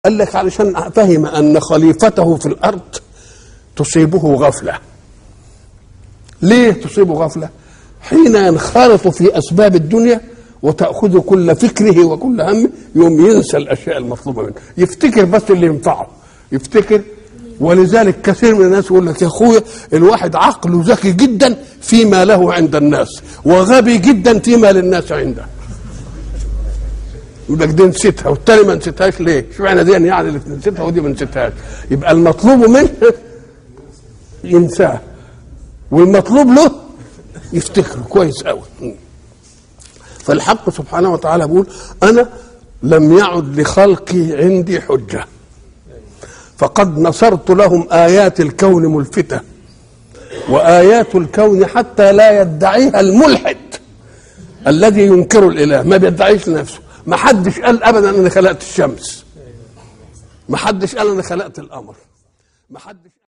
قال لك علشان فهم ان خليفته في الارض تصيبه غفله ليه تصيبه غفله حين ينخرط في اسباب الدنيا وتاخذ كل فكره وكل همه يوم ينسى الاشياء المطلوبه منه يفتكر بس اللي ينفعه يفتكر ولذلك كثير من الناس يقول لك يا اخويا الواحد عقله ذكي جدا فيما له عند الناس وغبي جدا فيما للناس عنده يقول لك دي نسيتها والتاني ما نسيتهاش ليه؟ اشمعنى دي يعني اللي نسيتها ودي ما نسيتهاش؟ يبقى المطلوب منه ينساه والمطلوب له يفتكره كويس قوي فالحق سبحانه وتعالى بيقول انا لم يعد لخلقي عندي حجه فقد نصرت لهم ايات الكون ملفته وايات الكون حتى لا يدعيها الملحد الذي ينكر الاله ما بيدعيش نفسه ما حدش قال ابدا انا خلقت الشمس ما حدش قال انا خلقت القمر ما حدش